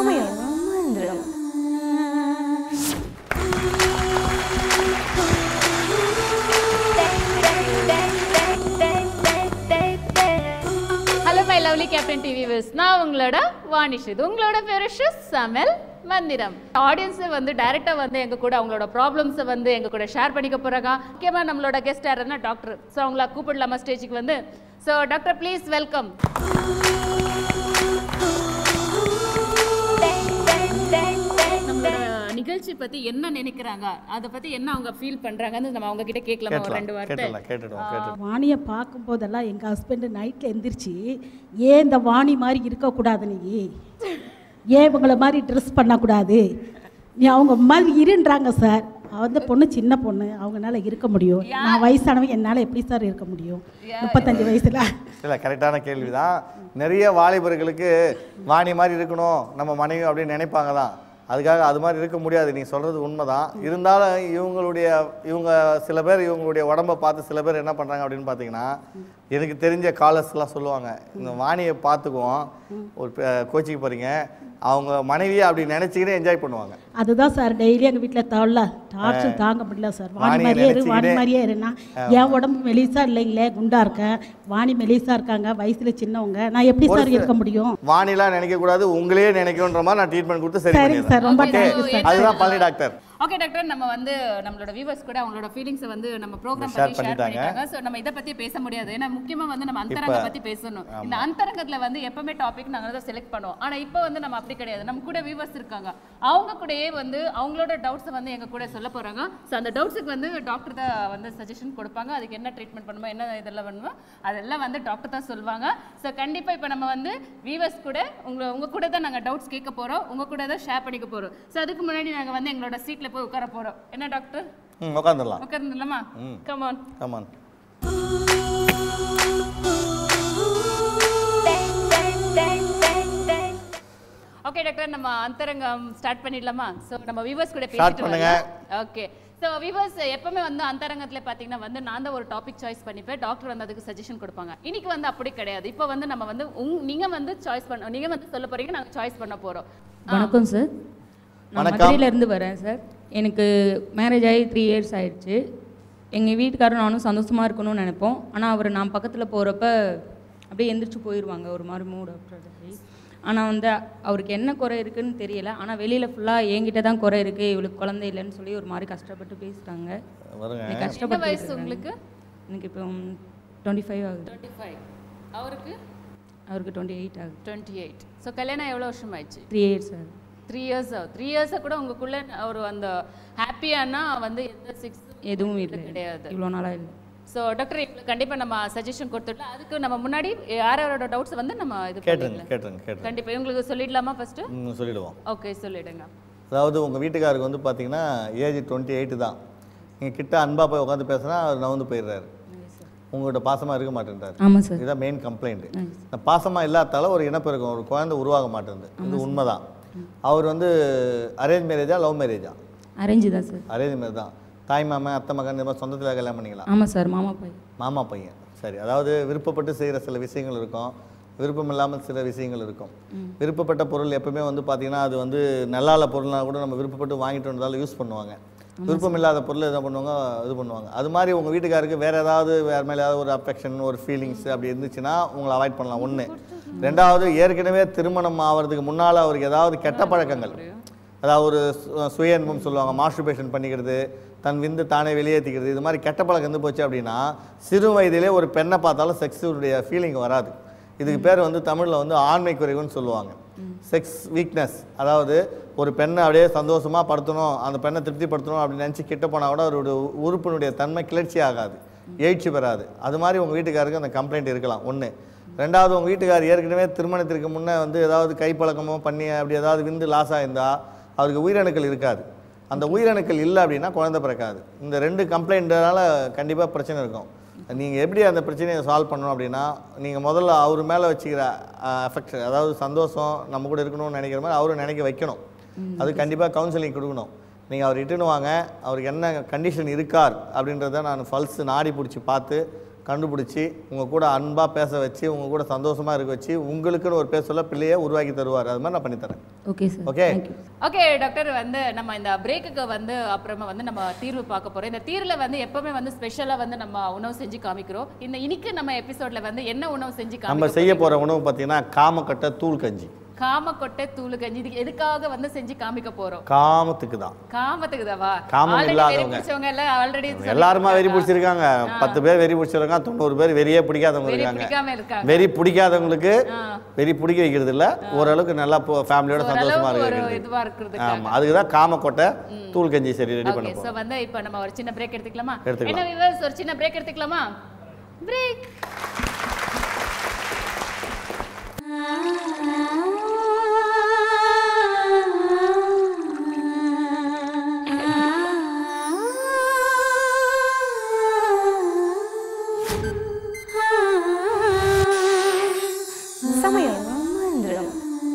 சமயம் மந்திரம் hello my lovely captain TV விஸ் நான் உங்களோட வாணிஷ் இது உங்களோட பேரு ஷிஸ் சமையல் மந்திரம் ஆடியன்ஸை வந்து டைரெக்டாக வந்து எங்க கூட அவங்களோட ப்ராப்ளம்ஸை வந்து எங்க கூட ஷேர் பண்ணிக்க போறாங்க முக்கியமாக நம்மளோட கெஸ்ட் யாருன்னா டாக்டர் ஸோ அவங்கள கூப்பிடலாமா ஸ்டேஜுக்கு வந்து ஸோ டாக்டர் ப்ளீஸ் வெல்கம் நம்மளோட நிகழ்ச்சி பத்தி என்ன நினைக்கிறாங்க அதை பத்தி என்ன அவங்க ஃபீல் பண்றாங்கன்னு நம்ம அவங்க கிட்ட கேட்கலாமா ஒரு ரெண்டு வார்த்தை கேட்டுடலாம் கேட்டுடுவோம் கேட்டு வாணியை பார்க்கும்போதெல்லாம் எங்கள் ஹஸ்பண்டு நைட்டில் எந்திரிச்சு ஏன் இந்த வாணி மாதிரி இருக்கக்கூடாது நீ ஏன் இவங்கள மாதிரி ட்ரெஸ் பண்ணக்கூடாது நீ அவங்க மாதிரி இருன்றாங்க சார் அந்த பொண்ணு சின்ன பொண்ணு அவங்கனால இருக்க முடியும் நான் வயசானவங்க என்னால் எப்படி சார் இருக்க முடியும் முப்பத்தஞ்சு வயசில் இல்லை கரெக்டான கேள்வி தான் நிறைய வாலிபர்களுக்கு வாணி மாதிரி இருக்கணும் நம்ம மனைவி அப்படின்னு நினைப்பாங்க தான் அதுக்காக அது மாதிரி இருக்க முடியாது நீ சொல்கிறது உண்மைதான் இருந்தாலும் இவங்களுடைய இவங்க சில பேர் இவங்களுடைய உடம்பை பார்த்து சில பேர் என்ன பண்ணுறாங்க அப்படின்னு பார்த்தீங்கன்னா எனக்கு தெரிஞ்ச காலர்ஸ்லாம் சொல்லுவாங்க இந்த வாணியை பார்த்துக்குவோம் ஒரு கோச்சிக்கு போகிறீங்க அவங்க மனைவியை அப்படி நினச்சிக்கிட்டே என்ஜாய் பண்ணுவாங்க அதுதான் சார் டெய்லி எங்கள் வீட்டில் தவள டார்ச்சர் தாங்க முடியல சார் வாணி வாணியை மாதிரியே இரு வாணி நினைச்சுக்கிட்டே- மாதிரியே இருன்னா என் உடம்பு மெலிசா இல்லைங்களே குண்டா இருக்கேன் வாணி மெலிசா இருக்காங்க வயசுல சின்னவங்க நான் எப்படி சார் இருக்க முடியும் வாணிலாம் நினைக்கக்கூடாது உங்களையே நினைக்கணுன்ற மாதிரி நான் ட்ரீட்மெண்ட் கொடுத்து சரி சரிங்க சார் ரொம்ப பண்ணிடுறேன் தேங்க்யூ சார் அதுதான் பழனி டாக்டர் ஓகே டாக்டர் நம்ம வந்து நம்மளோட வியூவர்ஸ் கூட அவங்களோட ஃபீலிங்ஸ் வந்து நம்ம ப்ரோக்ராம் Share பத்தி ஷேர் பண்ணிட்டாங்க. பண்ணிட்டாங்க சோ நம்ம இத பத்தி பேச முடியாது ஏன்னா முக்கியமா வந்து நம்ம அந்தரங்க பத்தி பேசணும் இந்த அந்தரங்கத்துல வந்து எப்பவுமே டாபிக் நாங்க தான் செலக்ட் பண்ணுவோம் ஆனா இப்போ வந்து நம்ம அப்படி கிடையாது நம்ம கூட வியூவர்ஸ் இருக்காங்க அவங்க கூடயே வந்து அவங்களோட டவுட்ஸ் வந்து எங்க கூட சொல்ல போறாங்க சோ அந்த டவுட்ஸ்க்கு வந்து டாக்டர் தான் வந்து சஜஷன் கொடுப்பாங்க அதுக்கு என்ன ட்ரீட்மெண்ட் பண்ணுமோ என்ன இதெல்லாம் பண்ணுமோ அதெல்லாம் வந்து டாக்டர் தான் சொல்லுவாங்க சோ கண்டிப்பா இப்போ நம்ம வந்து வியூவர்ஸ் கூட உங்க உங்க கூட தான் நாங்க டவுட்ஸ் கேட்க போறோம் உங்க கூட தான் ஷேர் பண்ணிக்க போறோம் சோ அதுக்கு முன்னாடி நாங்க வந்து எங்களோட சீட்ல போய் உட்கார போறோம் என்ன டாக்டர் ம் உட்காந்துடலாம் உட்கார்ந்துலாமா கமான் கமான் ஓகே டாக்டர் நம்ம அந்தரங்கம் ஸ்டார்ட் பண்ணிடலாமா ஸோ நம்ம வியூவர்ஸ் கூட Start பேசிட்டு பண்ணுங்க. ஓகே ஸோ வியூவர்ஸ் எப்பவுமே வந்து அந்தரங்கத்துல பார்த்தீங்கன்னா வந்து நான் தான் ஒரு டாபிக் சாய்ஸ் பண்ணிப்பேன் டாக்டர் வந்து அதுக்கு சஜஷன் கொடுப்பாங்க இன்னைக்கு வந்து அப்படி கிடையாது இப்போ வந்து நம்ம வந்து உங் நீங்க வந்து சாய்ஸ் பண்ண நீங்க வந்து சொல்ல போறீங்க நாங்க சாய்ஸ் பண்ண போறோம் வணக்கம் சார் நான் வணக்கம். மதுரையிலேருந்து வரேன் சார் எனக்கு மேரேஜ் ஆகி த்ரீ இயர்ஸ் ஆயிடுச்சு எங்கள் வீட்டுக்காரரும் நானும் சந்தோஷமாக இருக்கணும்னு நினைப்போம் ஆனால் அவர் நான் பக்கத்தில் போகிறப்ப அப்படியே எந்திரிச்சு போயிடுவாங்க ஒரு மாதிரி மூட் அப்படி ஆனால் வந்து அவருக்கு என்ன குறை இருக்குன்னு தெரியல ஆனால் வெளியில் ஃபுல்லாக என்கிட்ட தான் குறை இருக்குது இவளுக்கு குழந்தை இல்லைன்னு சொல்லி ஒரு மாதிரி கஷ்டப்பட்டு பேசுகிறாங்க வருங்க எனக்கு என்ன கஷ்டப்பட்டு வயசு உங்களுக்கு எனக்கு இப்போ டுவெண்ட்டி ஃபைவ் ஆகுது டுவெண்ட்டி ஃபைவ் அவருக்கு அவருக்கு டுவெண்ட்டி எயிட் ஆகுது டுவெண்ட்டி எயிட் ஸோ கல்யாணம் எவ்வளோ வருஷம் ஆயிடுச்சு த்ரீ இயர்ஸ் ஆகுது த்ரீ இயர்ஸ் ஆகும் த்ரீ இயர்ஸை கூட உங்களுக்குள்ள ஒரு அந்த ஹாப்பியானா வந்து எந்த சிக்ஸ் எதுவும் இல்லை கிடையாது இவ்வளோ நாளாக இல்லை ஸோ டாக்டர் இவங்களுக்கு கண்டிப்பாக நம்ம சஜஷன் கொடுத்துடலாம் அதுக்கு நம்ம முன்னாடி யார் யாரோட டவுட்ஸ் வந்து நம்ம இது கேட்டுருங்க பண்ணிடலாம் கேட்டுருங்க கேட்டுருங்க கண்டிப்பாக இவங்களுக்கு சொல்லிடலாமா ஃபர்ஸ்ட் ம் சொல்லிடுவோம் ஓகே சொல்லிடுங்க அதாவது உங்கள் வீட்டுக்காருக்கு வந்து பார்த்தீங்கன்னா ஏஜ் டுவெண்ட்டி எயிட்டு தான் நீங்கள் கிட்ட அன்பா போய் உட்காந்து பேசுனா அவர் நவந்து போயிடுறாரு உங்கள்கிட்ட பாசமாக இருக்க மாட்டேன்றாரு ஆமாம் சார் இதுதான் மெயின் கம்ப்ளைண்ட் இந்த பாசமாக இல்லாதால ஒரு இனப்பெருக்கம் ஒரு குழந்தை உருவாக மாட்டேங்குது இது உண்மைதான் அவர் வந்து அரேஞ்ச் மேரேஜா லவ் மேரேஜா அரேஞ்சு தான் சார் அரேஞ்ச் மேரேஜ் தான் தாய் மாமன் அத்தை மகன் இந்த மாதிரி சொந்தத்தில் கல்யாணம் பண்ணிக்கலாம் ஆமாம் சார் மாமா பையன் மாமா பையன் சரி அதாவது விருப்பப்பட்டு செய்கிற சில விஷயங்கள் இருக்கும் விருப்பம் இல்லாமல் சில விஷயங்கள் இருக்கும் விருப்பப்பட்ட பொருள் எப்பவுமே வந்து பார்த்தீங்கன்னா அது வந்து நல்லால பொருள்னா கூட நம்ம விருப்பப்பட்டு வாங்கிட்டு வந்ததால யூஸ் பண்ணுவாங்க விருப்பம் இல்லாத பொருள் என்ன பண்ணுவாங்க இது பண்ணுவாங்க அது மாதிரி உங்கள் வீட்டுக்காருக்கு வேறு ஏதாவது வேறு மேலே ஏதாவது ஒரு அஃபெக்ஷன் ஒரு ஃபீலிங்ஸ் அப்படி இருந்துச்சுன்னா உங்களை அவாய்ட் பண்ணலாம் ஒன்று ரெண்டாவது ஏற்கனவே திருமணம் ஆகிறதுக்கு முன்னால் அவருக்கு ஏதாவது கெட்ட பழக்கங்கள் அதாவது ஒரு சு- சுய இன்பம் சொல்லுவாங்க மாஸ்டர்பேஷன் பண்ணிக்கிறது தன் விந்து தானே வெளியேற்றிக்கிறது இது மாதிரி கெட்ட பழக்கம் இருந்து போச்சு அப்படின்னா சிறு வயதிலே ஒரு பெண்ணை பார்த்தாலும் செக்ஸுடைய ஃபீலிங் வராது இதுக்கு பேர் வந்து தமிழில் வந்து ஆண்மை குறைவுன்னு சொல்லுவாங்க செக்ஸ் வீக்னஸ் அதாவது ஒரு பெண்ணை அப்படியே சந்தோஷமாக படுத்தணும் அந்த பெண்ணை திருப்திப்படுத்தணும் அப்படின்னு நினச்சி கிட்ட போனால் கூட அவருடைய உறுப்பினுடைய தன்மை கிளர்ச்சி ஆகாது எழுச்சி பெறாது அது மாதிரி உங்கள் வீட்டுக்காருக்கு அந்த கம்ப்ளைண்ட் இருக்கலாம் ஒன்று ரெண்டாவது உங்கள் வீட்டுக்கார் ஏற்கனவே திருமணத்திற்கு முன்னே வந்து ஏதாவது கைப்பழக்கமோ பண்ணி அப்படி ஏதாவது விந்து லாஸ் ஆயிருந்தா அவருக்கு உயிரணுக்கள் இருக்காது அந்த உயிரணுக்கள் இல்லை அப்படின்னா குழந்தை பிறக்காது இந்த ரெண்டு கம்ப்ளைண்ட்னால கண்டிப்பாக பிரச்சனை இருக்கும் நீங்கள் எப்படி அந்த பிரச்சனையை சால்வ் பண்ணணும் அப்படின்னா நீங்கள் முதல்ல அவர் மேலே வச்சுக்கிற அஃபெக்ஷன் அதாவது சந்தோஷம் நம்ம கூட இருக்கணும்னு நினைக்கிற மாதிரி அவரும் நினைக்க வைக்கணும் அது கண்டிப்பாக கவுன்சிலிங் கொடுக்கணும் நீங்கள் அவர் இட்டுன்னு வாங்க அவருக்கு என்ன கண்டிஷன் இருக்கார் அப்படின்றத நான் பல்ஸ் நாடி பிடிச்சி பார்த்து கண்டுபிடிச்சி உங்கள் கூட அன்பாக பேச வச்சு உங்கள் கூட சந்தோஷமாக இருக்க வச்சு உங்களுக்குன்னு ஒரு பேர் சொல்ல பிள்ளையை உருவாக்கி தருவார் அது மாதிரி நான் பண்ணித்தரேன் okay sir okay okay doctor வந்து நம்ம இந்த பிரேக்குக்கு வந்து அப்புறமா வந்து நம்ம தீர்வு பார்க்க போறோம் இந்த தீர்வில் வந்து எப்பவுமே வந்து ஸ்பெஷலாக வந்து நம்ம உணவு செஞ்சு காமிக்கிறோம் இந்த இன்னைக்கு நம்ம எபிசோட்ல வந்து என்ன உணவு செஞ்சு நம்ம காமிக்க செய்ய போகிற உணவு பார்த்தீங்கன்னா காமக்கட்டை தூள் கஞ்சி காமக்கொட்டை தூளு கஞ்சி இதுக்கு எதுக்காக வந்து செஞ்சு காமிக்க போறோம் காமத்துக்கு தான் காமத்துக்கு தாவா காமம் Already வெறி இல்லாதவங்க. பிடிச்சவங்க எல்லாம் ஆல்ரெடி எல்லாருமா வெறி பிடிச்சிருக்காங்க பத்து பேர் வெறி பிடிச்சிருக்காங்க தொண்ணூறு பேர் வெறியே பிடிக்காதவங்க வெறி இருக்காங்க பிடிக்காம இருக்காங்க வெறி பிடிக்காதவங்களுக்கு ஆ. வெறி பிடிக்க வைக்கிறது இல்ல ஓரளவுக்கு நல்லா ஃபேமிலியோட சந்தோஷமா ஓரளவு ஒரு இருக்கிறது இதுவா இருக்கிறது ஆமா அதுக்கு தான் காமக்கொட்டை தூள் கஞ்சி சரி ரெடி பண்ண ஓகே போறோம் சோ வந்து இப்போ நம்ம ஒரு சின்ன பிரேக் எடுத்துக்கலாமா எடுத்துக்கலாம். என்ன விவர்ஸ் ஒரு சின்ன பிரேக் எடுத்துக்கலாமா பிரேக் சமயம் மந்திரம்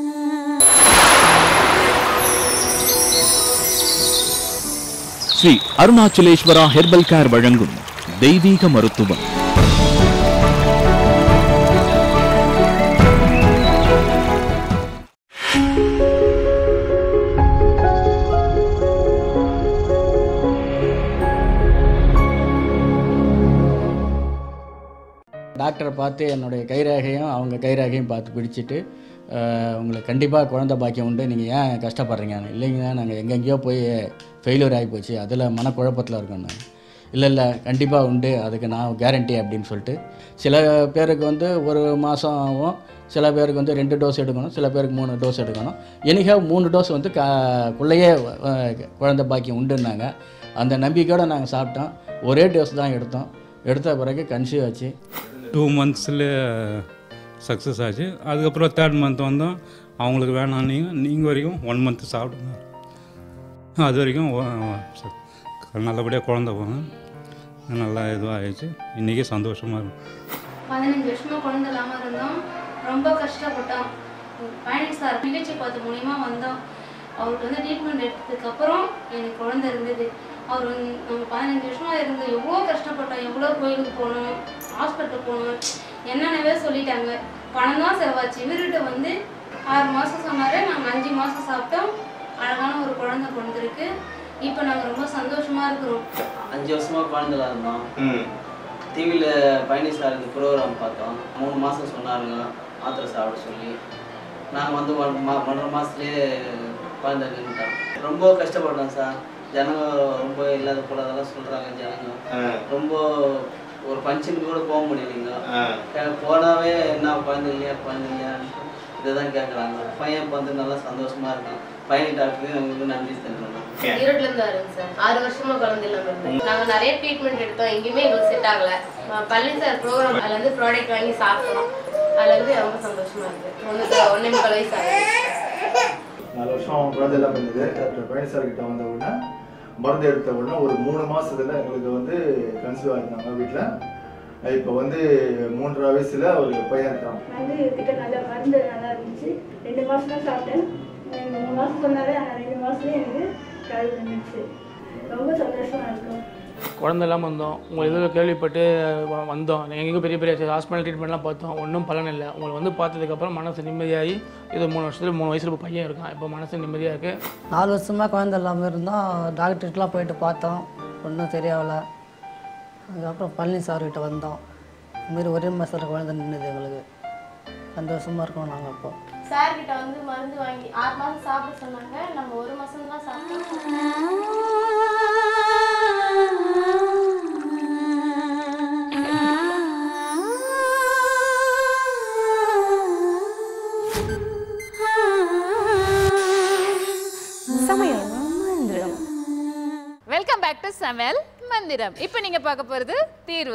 ஸ்ரீ அருணாச்சலேஸ்வரா ஹெர்பல் கேர் வழங்கும் தெய்வீக மருத்துவம் டாக்டரை பார்த்து என்னுடைய கைரேகையும் அவங்க கைரேகையும் பார்த்து பிடிச்சிட்டு அஹ், உங்களுக்கு கண்டிப்பாக குழந்தை பாக்கியம் உண்டு நீங்கள் ஏன் கஷ்டப்படுறீங்க இல்லைங்க நாங்கள் எங்கெங்கேயோ போய் ஃபெயிலியர் ஆகி போச்சு அதில் மனக்குழப்பத்தில் இருக்கோம் நான் இல்லை இல்லை கண்டிப்பாக உண்டு அதுக்கு நான் கேரண்டி அப்படின்னு சொல்லிட்டு சில பேருக்கு வந்து ஒரு மாதம் ஆகும் சில பேருக்கு வந்து ரெண்டு டோஸ் எடுக்கணும் சில பேருக்கு மூணு டோஸ் எடுக்கணும் எனிகா மூணு டோஸ் வந்து கா குள்ளையே அஹ், குழந்தை பாக்கியம் உண்டுன்னாங்க அந்த நம்பிக்கையோடு நாங்கள் சாப்பிட்டோம் ஒரே டோஸ் தான் எடுத்தோம் எடுத்த பிறகு கன்சீவ் ஆச்சு டூ மந்த்ஸில் சக்ஸஸ் ஆச்சு அதுக்கப்புறம் தேர்ட் மந்த் வந்தோம் அவங்களுக்கு வேணாம் நீங்கள் நீங்கள் வரைக்கும் ஒன் மந்த் சாப்பிடுங்க அது வரைக்கும் ஒ- ச- நல்லபடியாக குழந்த போங்க நல்லா இதுவாக ஆயிடுச்சு இன்றைக்கி சந்தோஷமாக இருக்கும் பதினஞ்சு வருஷமா குழந்தை இல்லாம இருந்தோம் ரொம்ப கஷ்டப்பட்டோம் பழனி சார் நிகழ்ச்சி பார்த்து மூலியமா வந்தோம் அவருக்கு வந்து ட்ரீட்மெண்ட் எடுத்ததுக்கு அப்புறம் எனக்கு குழந்தை இருந்தது அவர் வந்து நம்ம பதினஞ்சு வருஷமா இருந்து எவ்வளோ கஷ்டப்பட்டோம் எவ்வளோ கோயிலுக்கு போனோம் ஹாஸ்பிட்டல் போனோம் என்னென்னவே சொல்லிட்டாங்க பணம் தான் செலவாச்சு இவர்கிட்ட வந்து ஆறு மாதம் சொன்னார் நாங்கள் அஞ்சு மாதம் சாப்பிட்டோம் அழகான ஒரு குழந்தை பிறந்திருக்கு இப்போ நாங்கள் ரொம்ப சந்தோஷமா இருக்கிறோம் அஞ்சு வருஷமா குழந்தைல இருந்தோம் டிவியில் பழனி சாருக்கு ப்ரோக்ராம் பார்த்தோம் மூணு மாதம் சொன்னாருங்க மாத்திரை சாப்பிட சொல்லி நாங்கள் வந்து ஒன் மா ஒன்றரை மாதத்துலேயே குழந்தை நின்றுட்டோம் ரொம்ப கஷ்டப்பட்டோம் சார் ஜனங்க ரொம்ப இல்லாத கூடாதெல்லாம் சொல்கிறாங்க ஜனங்க ரொம்ப ஒரு ஃபங்க்ஷனுக்கு கூட போக முடியலைங்க கே- போனாவே என்ன குழந்தை இல்லையா குழந்தை இல்லையான்னு இதை தான் கேட்குறாங்க பையன் இப்ப வந்து நல்லா சந்தோஷமா இருக்கான் பையன் டாக்டருக்கு அவங்களுக்கு நன்றி தெரிவிக்கணும் ஈரோட்ல இருந்து வரேங்க சார் ஆறு வருஷமா குழந்தை இல்லாம இருந்தேன் நாங்க நிறைய ட்ரீட்மெண்ட் எடுத்தோம் எங்கேயுமே எங்களுக்கு செட் ஆகல அஹ் பழனி சார் ப்ரோக்ராம் அதுல இருந்து ப்ராடக்ட் வாங்கி சாப்பிட்டோம் அதுல இருந்து ரொம்ப சந்தோஷமா இருக்கு ஒன்று ஒன்னே முக்கால் வயசு ஆகுது நாலு வருஷம் குழந்தை இல்லாமல் இருந்தது டாக்டர் பழனி சார் கிட்ட வந்த உடனே மருந்து எடுத்த உடனே ஒரு மூணு மாசத்துல எங்களுக்கு வந்து கன்சீவ் ஆயிருந்தாங்க வீட்டில் இப்போ வந்து மூன்றரை வயசுல ஒரு பையன் இருக்கான் வந்து கிட்ட நல்ல மருந்து நல்லா இருந்துச்சு ரெண்டு மாசம் தான் சாப்பிட்டேன் எனக்கு மூணு மாசம் சொன்னாரு ஆனால் ரெண்டு மாசத்துலேயே எனக்கு கழுவு இருந்துச்சு ரொம்ப சந்தோஷமா இருக்கும் குழந்தை இல்லாமல் இருந்தோம் உங்கள் இதில் கேள்விப்பட்டு வ- வந்தோம் எங்கேயும் பெரிய பெரிய ஹாஸ்பிட்டல் ட்ரீட்மெண்ட்லாம் பார்த்தோம் ஒன்றும் பலன் இல்லை உங்களை வந்து பார்த்ததுக்கப்புறம் மனசு நிம்மதியாகி இது மூணு வருஷத்துல மூணு வயசுல இப்போ பையன் இருக்கான் இப்போ மனசு நிம்மதியாக இருக்குது நாலு வருஷமாக குழந்தை இல்லாமல் இருந்தோம் டாக்டர்கிட்டலாம் போயிட்டு பார்த்தோம் ஒன்றும் சரியாகல அதுக்கப்புறம் பழனி சார்கிட்ட வந்தோம் இதுமாரி ஒரே மாதத்தில் குழந்தை நின்றுது எங்களுக்கு சந்தோஷமாக இருக்கோம் நாங்கள் இப்போ சார் கிட்ட வந்து மருந்து வாங்கி ஆறு மாசம் சாப்பிட சொன்னாங்க நம்ம ஒரு மாசம் தான் சாப்பிட்டோம் சமயம் மந்திரம் வெல்கம் பேக் டு சமையல் மந்திரம் இப்போ நீங்க பார்க்க போறது தீர்வு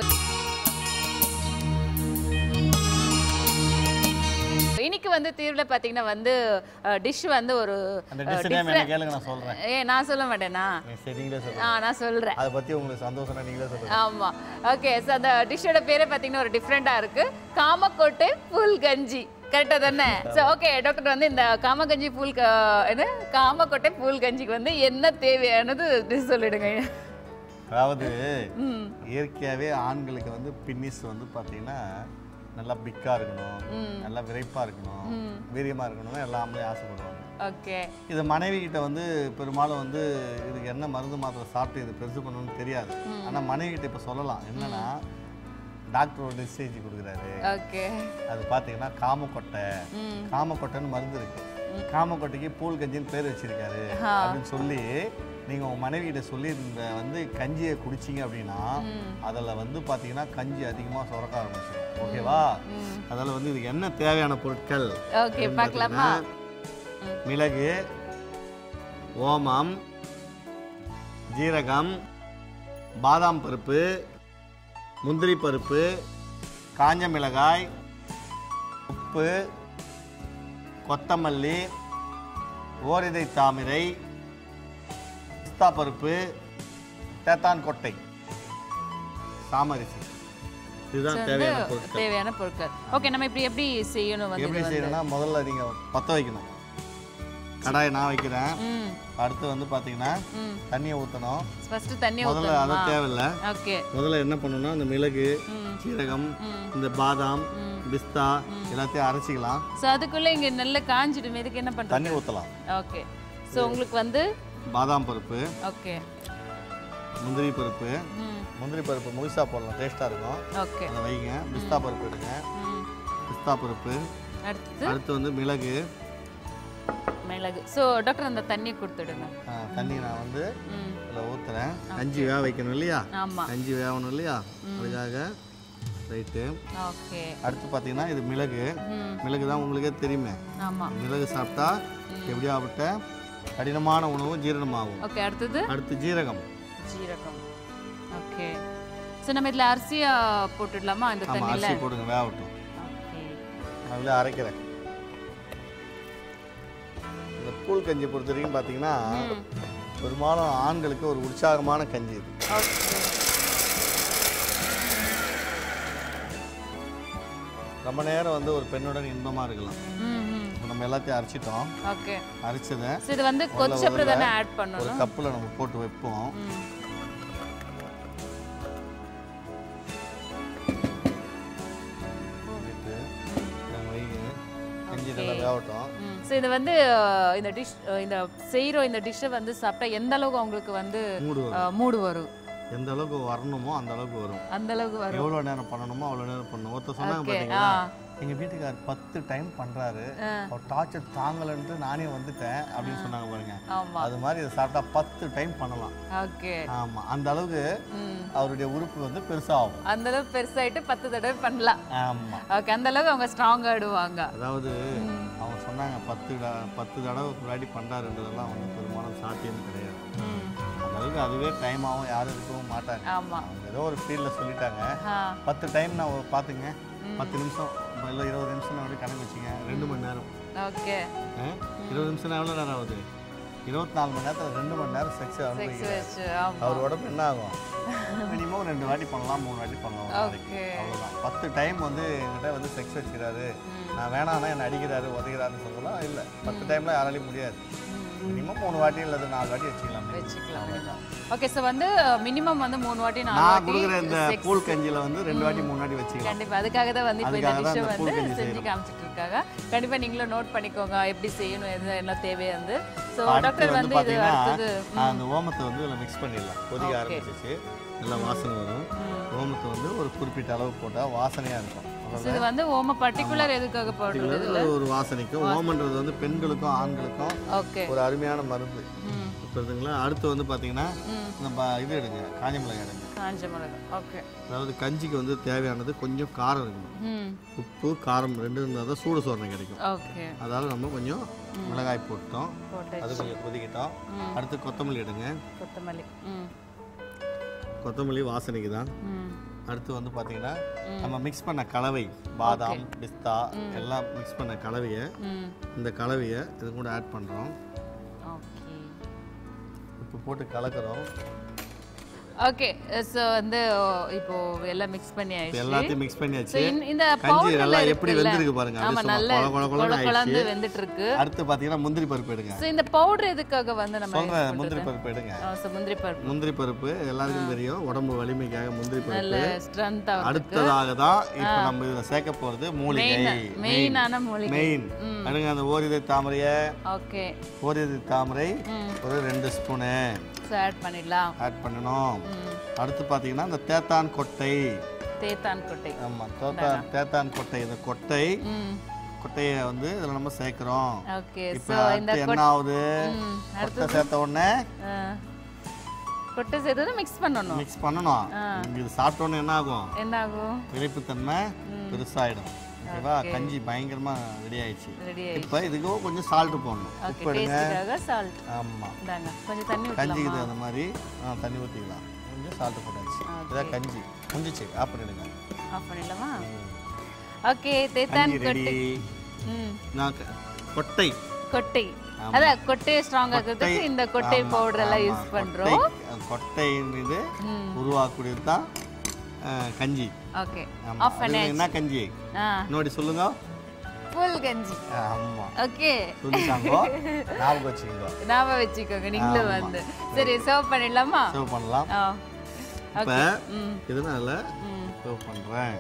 இன்னைக்கு வந்து தீர்வுல பாத்தீங்கன்னா வந்து டிஷ் வந்து ஒரு அந்த அஹ், டிஷ் நேம் என்ன different- கேளுங்க நான் சொல்றேன் ஏ நான் சொல்ல மாட்டேனா சரி நீங்களே ஆ சொல்லுங்க நான் சொல்றேன் அதை பத்தி உங்களுக்கு சந்தோஷம்னா நீங்களே சொல்லுங்க ஆமா ஓகே ஸோ அந்த டிஷ்ஷோட பேரே பார்த்தீங்கன்னா ஒரு டிஃப்ரெண்ட்டாக இருக்கு காமக்கோட்டை புல் கஞ்சி கரெக்டாக தானே ஸோ ஓகே டாக்டர் வந்து இந்த காமகஞ்சி புல் க- என்ன காமக்கோட்டை புல் கஞ்சிக்கு வந்து என்ன தேவையானது dish சொல்லிடுங்க அதாவது ம். இயற்கையாகவே ஆண்களுக்கு வந்து பின்னிஸ் வந்து பார்த்தீங்கன்னா நல்லா பிக்காக இருக்கணும் ம். நல்லா விரைப்பாக இருக்கணும் ம். வீரியமாக இருக்கணும் எல்லாம் ஆம்பளையும் ஆசைப்படுவாங்க ஓகே இது மனைவி கிட்ட வந்து பெரும்பாலும் வந்து இதுக்கு என்ன மருந்து மாத்திரை சாப்பிட்டு இது பெருசு பண்ணணும்னு தெரியாது ம். ஆனால் மனைவி கிட்ட இப்போ சொல்லலாம் என்னன்னா டாக்டர் ஒரு டிஸ்டேஜ் கொடுக்குறாரு ஓகே அது பார்த்தீங்கன்னா காமக்கொட்டை ம். காமக்கொட்டைன்னு மருந்து இருக்கு காமக்கொட்டைக்கு பூல் கஞ்சின்னு பேர் வச்சிருக்காரு ஆ. அப்படின்னு சொல்லி நீங்கள் உங்கள் மனைவி கிட்ட சொல்லி இந்த வந்து கஞ்சியை குடிச்சிங்க அப்படின்னா ம். அதில் வந்து பார்த்தீங்கன்னா கஞ்சி அதிகமாக சுரக்க ஆரம்பிச்சிடும் ஓகேவா ம். அதில் வந்து இதுக்கு என்ன தேவையான பொருட்கள் ஓகே அப்படின்னு பார்க்கலாமா பார்த்தீங்கன்னா, மிளகு ஓமம் ஜீரகம் பாதாம் பருப்பு முந்திரி பருப்பு காஞ்ச மிளகாய் உப்பு கொத்தமல்லி ஓரிதை தாமிரை பிஸ்தா பருப்பு தேத்தான் கொட்டை சாமரிசி So இதுதான் வந்து தேவையான பொருட்கள் தேவையான பொருட்கள் ஓகே நம்ம இப்படி எப்படி செய்யணும் வந்து எப்படி இது வந்து? செய்யணும்னா முதல்ல நீங்கள் பற்ற வைக்கணும் கடாயை நான் வைக்கிறேன் ம் அடுத்து வந்து பார்த்தீங்கன்னா ம் தண்ணியை ஊற்றணும் ஃபர்ஸ்ட் தண்ணி முதல்ல அது ஊத்தணுமா தேவையில்லை ஓகே முதல்ல என்ன பண்ணணும்னா இந்த மிளகு ம். சீரகம் ம். இந்த பாதாம் ம். பிஸ்தா எல்லாத்தையும் அரைச்சிக்கலாம் சோ அதுக்குள்ள இங்க நல்ல காஞ்சிடும் இதுக்கு என்ன பண்றது தண்ணி ஊற்றலாம் ஓகே சோ உங்களுக்கு வந்து பாதாம் பருப்பு ஓகே முந்திரி பருப்பு ம் முந்திரி பருப்பு முழுசா போடலாம் டேஸ்ட்டாக இருக்கும் ஓகே அதை வைங்க பிஸ்தா பருப்பு எடுங்க ம் பிஸ்தா பருப்பு அடுத்து அடுத்து வந்து மிளகு மிளகு சோ டாக்டர் அந்த தண்ணியை கொடுத்துடுங்க ஆ, தண்ணி நான் வந்து ம் இதில் ஊற்றுறேன் கஞ்சி வேக வைக்கணும் இல்லையா ஆமா கஞ்சி வேகணும் இல்லையா அதுக்காக ரைட்டு ஓகே அடுத்து பார்த்தீங்கன்னா இது மிளகு ம் மிளகு தான் உங்களுக்கே தெரியுமே ஆமா மிளகு சாப்பிட்டா எப்படியாப்பட்ட கடினமான உணவும் ஜீரணமாகும் ஓகே அடுத்தது அடுத்து ஜீரகம் ஜீரகம் ஓகே சோ நம்ம இதுல அரிசியா போட்டுடலாமா இந்த ஆமாம் தண்ணியில அரிசி போடுங்க வேகட்டும் ஓகே அதில் அரைக்கிறேன் இந்த கூழ் கஞ்சி பொறுத்த வரைக்கும் பார்த்தீங்கன்னா பெரும்பாலும் ஆண்களுக்கு ஒரு உற்சாகமான கஞ்சி இது ரொம்ப நேரம் வந்து ஒரு பெண்ணுடன் இன்பமாக இருக்கலாம் ம் ம் இப்போ நம்ம எல்லாத்தையும் அரைச்சிட்டோம் ஓகே அரைச்சதை So இது வந்து முதல்ல கொதிச்ச அப்புறம் ஒரு தானே add ஒரு பண்ணணும்? கப்பில் நம்ம போட்டு வைப்போம் ம் போட்டு நம்ம வைங்க கஞ்சி நல்லா வேகட்டும் ஸோ இது வந்து அஹ், இந்த டிஷ் இந்த செய்கிற இந்த டிஷ்ஷை வந்து சாப்பிட்டா எந்த அளவுக்கு அவங்களுக்கு வந்து மூடு வரும். அஹ், மூடு வரும் எந்த அளவுக்கு வரணுமோ அந்த அளவுக்கு வரும் அந்த அளவுக்கு வரும் எவ்வளோ நேரம் பண்ணணுமோ அவ்வளோ நேரம் பண்ணணும் ஒருத்தர் சொன்னாங்க Okay, பார்த்தீங்களா ஆ. எங்கள் வீட்டுக்கார் பத்து டைம் பண்ணுறாரு ஆ. அவர் டார்ச்சர் தாங்கலன்ட்டு நானே வந்துட்டேன் அப்படின்னு சொன்னாங்க பாருங்க ஆமா அது மாதிரி இதை சாப்பிட்டா பத்து டைம் பண்ணலாம் ஓகே ஆமாம் அந்த அளவுக்கு ம் அவருடைய உறுப்பு வந்து பெருசாகும் அந்த அளவுக்கு பெருசாயிட்டு பத்து தடவை பண்ணலாம் ஆமாம் ஓகே அந்த அளவுக்கு அவங்க ஸ்ட்ராங் ஆடுவாங்க அதாவது அவங்க சொன்னாங்க பத்து த- பத்து தடவை முன்னாடி பண்ணுறாருன்றதெல்லாம் வந்து பெரும்பாலும் சாத்தியம் கிடையாது ம் அந்த அளவுக்கு அதுவே டைம் ஆகும் யாரும் இருக்கவும் மாட்டாங்க ஆமா அவங்க ஏதோ ஒரு ஃபீல்டில் சொல்லிட்டாங்க ஆ பத்து டைம் நான் ஒரு பார்த்துங்க பத்து நிமிஷம் இல்லை இருபது நிமிஷம் அப்படி கணக்கு வச்சுங்க ரெண்டு மணி நேரம் ஓகே ஆ? இருபது நிமிஷம் எவ்வளோ நேரம் ஆகுது இருபத்தி நாலு மணி நேரத்தில் ரெண்டு மணி நேரம் செக்ஸ் செக்ஸ் வச்சு ஆமா அவர் உடம்பு என்ன ஆகும் மினிமம் ரெண்டு வாட்டி பண்ணலாம் மூணு வாட்டி பண்ணலாம் ஒரு நாளைக்கு. Okay. அவ்வளவுதான் பத்து டைம் வந்து என்கிட்ட வந்து செக்ஸ் வச்சுக்கிறாரு நான் வேணாம்னா என்னை அடிக்கிறாரு உதைக்கிறாருன்னு சொல்லலாம் இல்லை பத்து டைம்ல யாராலையும் முடியாது மினிமம் மூணு வாட்டி இல்லது நாலு வாட்டி வச்சுக்கலாம் வச்சுக்கலாம் ஓகே ஸோ வந்து மினிமம் வந்து மூணு வாட்டி நாலு நான் வாட்டி கொடுக்குற இந்த sex- கூழ் கஞ்சியில் வந்து ரெண்டு வாட்டி மூணு வாட்டி வச்சுக்கலாம் கண்டிப்பா அதுக்காக தான் வந்து இப்போ இந்த அதுக்காக தான் டிஷ்ஷை இந்த கூழ் வந்து கஞ்சி செஞ்சு செய்றோம். காமிச்சிட்டு இருக்காங்க கண்டிப்பா நீங்களும் நோட் பண்ணிக்கோங்க எப்படி செய்யணும் எது என்ன தேவை வந்து ஸோ அடுத்து டாக்டர் வந்து வந்து இது பார்த்தீங்கன்னா அடுத்தது ஆ, அந்த ஓமத்தை வந்து இதில் மிக்ஸ் பண்ணிடலாம் கொதிக்க Okay. ஆரம்பிச்சிச்சு நல்லா வாசனை வரும் ஓமத்தை வந்து ஒரு குறிப்பிட்ட அளவு போட்டால் வாசனையாக இருக்கும் So இது வந்து ஓம பர்டிகுலர் எதுக்காக போடுறது Particular இதுல ஒரு வாசனைக்கும் ஓமன்றது வந்து பெண்களுக்கும் ஆண்களுக்கும் ஓகே ஒரு அருமையான மருந்து ம் புரியுதுங்களா அடுத்து வந்து பார்த்தீங்கன்னா ம். நம்ம இது எடுங்க காஞ்ச மிளகாய் எடுங்க காஞ்ச மிளகா ஓகே அதாவது கஞ்சிக்கு வந்து தேவையானது கொஞ்சம் காரம் இருக்கணும் ம் உப்பு காரம் ரெண்டு இருந்தால் தான் சூடு சோரணை கிடைக்கும் ஓகே அதாவது நம்ம கொஞ்சம் மிளகாய் போட்டோம் போட்டாச்சு. அது கொஞ்சம் கொதிக்கிட்டோம் ம். அடுத்து கொத்தமல்லி எடுங்க கொத்தமல்லி ம் கொத்தமல்லி வாசனைக்கு தான் ம் அடுத்து வந்து பார்த்தீங்கன்னா ம். நம்ம மிக்ஸ் பண்ண கலவை பாதாம் பிஸ்தா எல்லாம் மிக்ஸ் பண்ண கலவையை ம் இந்த கலவையை இது கூட ஆட் பண்ணுறோம் ஓகே இப்போ போட்டு கலக்கிறோம் ஓகே ஸோ வந்து இப்போ எல்லாம் மிக்ஸ் பண்ணி இப்ப ஆயிடுச்சு எல்லாத்தையும் mix பண்ணியாச்சு. So, இந்த- இந்த கஞ்சி powder நல்லா எல்லாம் எப்படி இருக்குல்ல? வெந்திருக்கு பாருங்க. அப்படியே ஆமா சும்மா நல்ல கொல கொல கொலன்னு கொல கொலன்னு ஆயிடுச்சு. வெந்துட்டு இருக்கு அடுத்து பாத்தீங்கன்னா முந்திரி பருப்பு எடுங்க ஸோ இந்த பவுடர் எதுக்காக வந்து நம்ம சொல்றேன், use முந்திரி பண்றது? பருப்பு எடுங்க. ஆ, so முந்திரி பருப்பு முந்திரி பருப்பு எல்லாருக்கும் தெரியும் உடம்பு வலிமைக்காக முந்திரி நல்ல பருப்பு strength ஆகுறதுக்கு. அடுத்ததாக தான் இப்போ ஆ. நம்ம இதில் சேர்க்க போகிறது மூலிகை Main- மெயினான மூலிகை. மெயின் ம். அடுங்க அந்த ஓரிதை தாமரையை ஓகே ஓரிதை தாமரை ம். ஒரு ரெண்டு ஸ்பூனு ஸோ ஆட் பண்ணிடலாம் ஆட் பண்ணணும் ம். அடுத்து பார்த்தீங்கன்னா இந்த தேத்தான் கொட்டை தேத்தான் கொட்டை ஆமாம் தேத்தான் தேத்தான் கொட்டை இந்த கொட்டை ம். கொட்டையை வந்து இதில் நம்ம சேர்க்குறோம் ஓகே இப்போ ஸோ இந்த அடுத்து கொட்- என்ன ஆகுது ம், கொட்டை அடுத்தது? சேர்த்த உடனே ஆ. கொட்டை சேர்த்தது மிக்ஸ் பண்ணணும் மிக்ஸ் பண்ணணும் ஆ. இது சாப்பிட்டோன்னே என்ன ஆகும் என்ன ஆகும் விரைப்புத்தன்மை பெருசாயிடும் ஓகேவா Okay. கஞ்சி பயங்கரமா ரெடி ஆயிடுச்சு Ready இப்போ இதுக்கு கொஞ்சம் சால்ட் போடணும் ஓகே உப்பு எடுங்க டேஸ்ட்டுக்காக சால்ட் ஆமா இந்தாங்க கொஞ்சம் தண்ணி கஞ்சிக்கு ஊற்றலாமா தகுந்த மாதிரி ஆ தண்ணி ஊற்றிக்கலாம் கொஞ்சம் சால்ட் போட்டாச்சு இதான் கஞ்சி முடிஞ்சிச்சு ஆஃப் பண்ணிடுங்க ஆஃப் பண்ணிடலாமா ஓகே தேத்தான் கஞ்சி ரெடி கொட்டை ம் நான் க- கொட்டை கொட்டை ஆமா. அதான் கொட்டையை ஸ்ட்ராங் கொட்டை, ஆக்குறதுக்கு இந்த கொட்டை ஆமா, பவுடர் எல்லாம் ஆமா. யூஸ் பண்றோம் கொட்டை, கொட்டையின் இது ம். உருவாக்கக்கூடியது தான் ஆ, கஞ்சி ஓகே ஆமா. ஆஃப் அது என்ன பண்ணியாச்சு கஞ்சி ஆ நோடி சொல்லுங்க ஃபுல் கஞ்சி ஆமா ஓகே சொல்லிட்டாங்க ஞாபகம் வச்சுக்கோங்க ஞாபகம் வச்சுக்கோங்க நீங்களும் ஆமா. வந்து சரி சர்வ் பண்ணிடலாமா சர்வ் பண்ணலாம் ஆ இப்போ ஓகே ம் இதனால ம் சர்வ் பண்ணுறேன்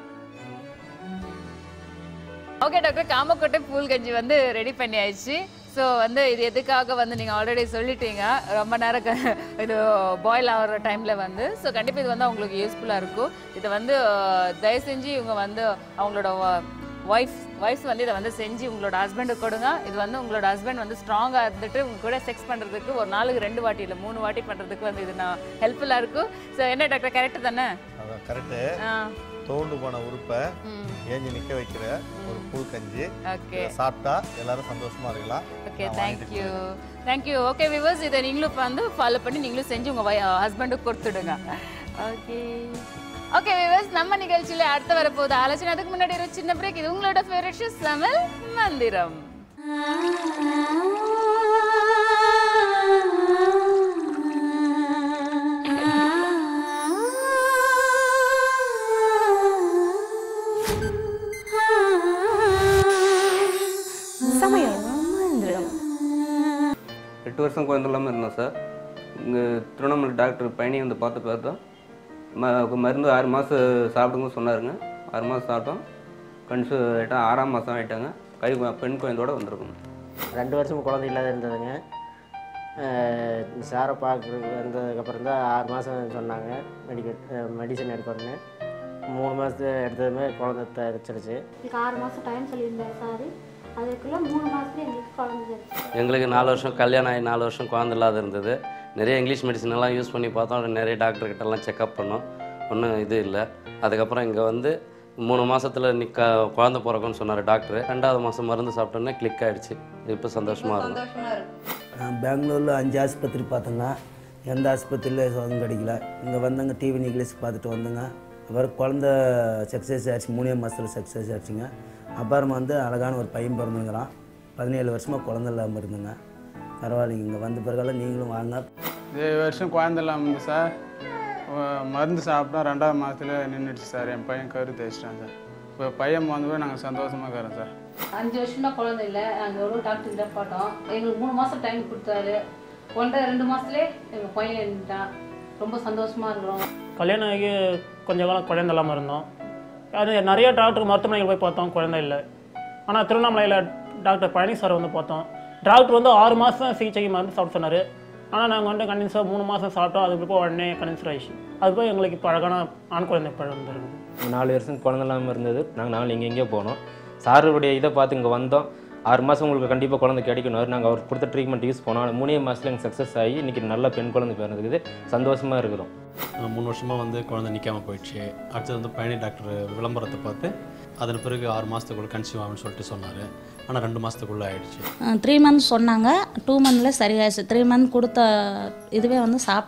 ஓகே டாக்டர் காமக்கோட்டை பூல் கஞ்சி வந்து ரெடி பண்ணியாச்சு ஸோ வந்து இது எதுக்காக வந்து நீங்கள் ஆல்ரெடி சொல்லிட்டீங்க ரொம்ப நேரம் க- இது பாயில் ஆகிற டைமில் வந்து ஸோ கண்டிப்பாக இது வந்து அவங்களுக்கு யூஸ்ஃபுல்லாக இருக்கும் இதை வந்து அஹ், தயவு செஞ்சு இவங்க வந்து அவங்களோட ஒய்ஃப் ஒய்ஃப்ஸ் வந்து இதை வந்து செஞ்சு உங்களோட ஹஸ்பண்டுக்கு கொடுங்க இது வந்து உங்களோட ஹஸ்பண்ட் வந்து ஸ்ட்ராங்காக இருந்துட்டு உங்க கூட செக்ஸ் பண்ணுறதுக்கு ஒரு நாளுக்கு ரெண்டு வாட்டி இல்லை மூணு வாட்டி பண்ணுறதுக்கு வந்து இது நான் ஹெல்ப்ஃபுல்லாக இருக்கும் ஸோ என்ன டாக்டர் கரெக்டு தானே அதான் கரெக்டு ஆ தோண்டு போன உறுப்பை ம் ஏஞ்சி நிற்க வைக்கிற ஒரு பூ கஞ்சி ஓகே இதை சாப்பிட்டா எல்லாரும் சந்தோஷமா இருக்கலாம் ஓகே நான் வாங்கிட்டு தேங்க்யூ தேங்க்யூ ஓகே விவர்ஸ் இதை நீங்களும் இப்ப வந்து ஃபாலோ பண்ணி நீங்களும் செஞ்சு உங்கள் ஹஸ்பண்டுக்கு கொடுத்துடுங்க ஓகே ஓகே விவர்ஸ் நம்ம நிகழ்ச்சியில அடுத்து வரப்போகுது ஆலோசனை அதுக்கு முன்னாடி ஒரு சின்ன பிரேக் இது உங்களோட ஃபேவரட் ஷோ சமல் மந்திரம் சமயம் மந்திரம் எட்டு வருஷம் குழந்தை இல்லாமல் இருந்தோம் சார் இங்கே திருவண்ணாமலை டாக்டர் பழனி வந்து பார்த்து பார்த்தோம் ம மருந்து ஆறு மாதம் சாப்பிடுங்க சொன்னாருங்க ஆறு மாதம் சாப்பிட்டோம் கன்சூ ஆகிட்டா ஆறாம் மாதம் ஆகிட்டாங்க கை கு- பெண் குழந்தையோட வந்திருக்கோம் ரெண்டு வருஷம் குழந்தை இல்லாத இருந்ததுங்க அஹ் சாரை பார்க்குறதுக்கு வந்ததுக்கப்புறம் தான் ஆறு மாதம் சொன்னாங்க மெடிக்கல் மெடிசன் எடுக்கணும்னு மூணு மாதத்து எடுத்ததுமே குழந்தை தரிச்சிடுச்சு எனக்கு ஆறு மாதம் டைம் சொல்லியிருந்தார் சார் அதுக்குள்ளே மூணு மாதத்துல எங்களுக்கு குழந்தை தெரிச்சு எங்களுக்கு நாலு வருஷம் கல்யாணம் ஆகி நாலு வருஷம் குழந்தை இல்லாத இருந்தது நிறைய இங்கிலீஷ் மெடிசன் எல்லாம் யூஸ் பண்ணி பார்த்தோம் நிறைய டாக்டர் கிட்ட எல்லாம் செக்அப் பண்ணோம் ஒன்றும் இது இல்லை அதுக்கப்புறம் இங்கே வந்து மூணு மாசத்துல நிக்க குழந்தை பிறக்கும்னு சொன்னார் டாக்டர் ரெண்டாவது மாதம் மருந்து சாப்பிட்டோன்னே கிளிக் ஆயிடுச்சு இப்போ சந்தோஷமா இருக்கும் நான் பெங்களூரில் அஞ்சு ஆஸ்பத்திரி பார்த்தேங்க எந்த ஆஸ்பத்திரியில் சுகம் கிடைக்கல இங்கே வந்தங்க டிவி நிகழ்ச்சி பார்த்துட்டு வந்தேங்க அப்புறம் குழந்த சக்ஸஸ் ஆயிடுச்சு மூணே மாதத்தில் சக்ஸஸ் ஆயிடுச்சுங்க அப்புறம் வந்து அழகான ஒரு பையன் பிறந்துங்கிறான் பதினேழு வருஷமாக குழந்த இல்லாமல் இருந்தேங்க பரவாயில்லைங்க இங்கே வந்த பிறகெல்லாம் நீங்களும் வாங்க ஏழு வருஷம் குழந்தை இல்லாமல் இருந்து சார் அஹ் மருந்து சாப்பிட்டா ரெண்டாவது மாதத்துல நின்றுடுச்சு சார் என் பையன் கரு தேய்ச்சிட்டான் சார் இப்போ பையன் வந்து நாங்கள் சந்தோஷமாக இருக்கிறோம் சார் அஞ்சு வருஷமா குழந்தை இல்லை நாங்கள் எவ்வளோ டாக்டர் கிட்ட பார்த்தோம் எங்களுக்கு மூணு மாதம் டைம் கொடுத்தாரு ஒன்றரை ரெண்டு மாதத்துலேயே எங்கள் பையன் இருந்துட்டான் ரொம்ப சந்தோஷமா இருக்கிறோம் கல்யாணம் ஆகி கொஞ்ச காலம் குழந்தை இல்லாமல் இருந்தோம் அது நிறைய டாக்டர் மருத்துவமனைகள் போய் பார்த்தோம் குழந்தை இல்லை ஆனால் திருவண்ணாமலையில் டாக்டர் பழனி சார் வந்து பார்த்தோம் டாக்டர் வந்து ஆறு மாதம் சிகிச்சைக்கு மருந்து சாப்பிட சொன்னார் ஆனால் நாங்கள் வந்து கன்வின்ஸாக மூணு மாதம் சாப்பிட்டோம் அதுக்கு போய் உடனே கன்வின்ஸ் ஆயிடுச்சு அது போய் எங்களுக்கு இப்போ அழகான ஆண் குழந்தை பிறந்திருக்கு நாலு வருஷம் குழந்தை இல்லாமல் இருந்தது நாங்கள் நாங்கள் இங்கே எங்கேயோ போனோம் சாருடைய இதை பார்த்து இங்கே வந்தோம் ஆறு மாதம் உங்களுக்கு கண்டிப்பாக குழந்தை கிடைக்கணும் நாங்கள் அவர் கொடுத்த ட்ரீட்மெண்ட் யூஸ் பண்ணோம் ஆனா மூணே மாதத்தில் எங்களுக்கு சக்ஸஸ் ஆகி இன்றைக்கி நல்ல பெண் குழந்தை பிறந்துக்குது சந்தோஷமாக இருக்கிறோம் அஹ் மூணு வருஷமாக வந்து குழந்தை நிற்காம போயிடுச்சு அடுத்தது வந்து பழனி டாக்டர் விளம்பரத்தை பார்த்து அதன் பிறகு ஆறு மாதத்துக்குள்ள கன்சீவ் ஆகும்னு சொல்லிட்டு சொன்னார் ஆனால் ரெண்டு மாதத்துக்குள்ளே ஆயிடுச்சு த்ரீ மந்த்ஸ் சொன்னாங்க டூ மந்த்ல சரியாயிடுச்சு த்ரீ மந்த் கொடுத்த இதுவே வந்து சாப்பிடல